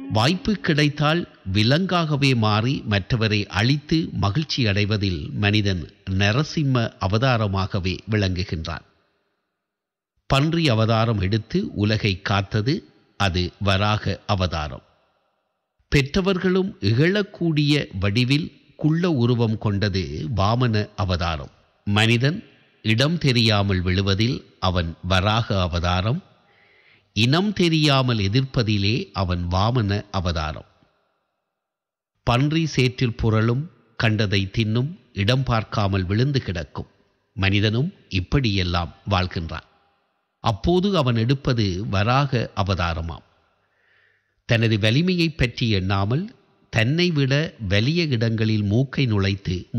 வாய்ப்பு கிடைத்தால் விலங்காகவே மாறி மற்றவரை அழித்து மகிழ்ச்சி அடைவதில் மனிதன் நரசிம்ம அவதாரமாகவே விளங்குகின்றான் பன்றி அவதாரம் எடுத்து உலகை காத்தது அது வராக அவதாரம் பெற்றவர்களும் இகழக்கூடிய வடிவில் குள்ள உருவம் கொண்டது வாமன அவதாரம் மனிதன் இடம் தெரியாமல் விழுவதில் அவன் வராக அவதாரம் இனம் தெரியாமல் எதிர்ப்பதிலே அவன் வாமன அவதாரம் பன்றி சேற்றில் புரளும் கண்டதை தின்னும் இடம் பார்க்காமல் விழுந்து கிடக்கும் மனிதனும் இப்படியெல்லாம் வாழ்கின்றான் அப்போது அவன் எடுப்பது வராக அவதாரமாம் தனது வலிமையை பற்றி எண்ணாமல் தன்னை விட வலிய இடங்களில் மூக்கை நுழைத்து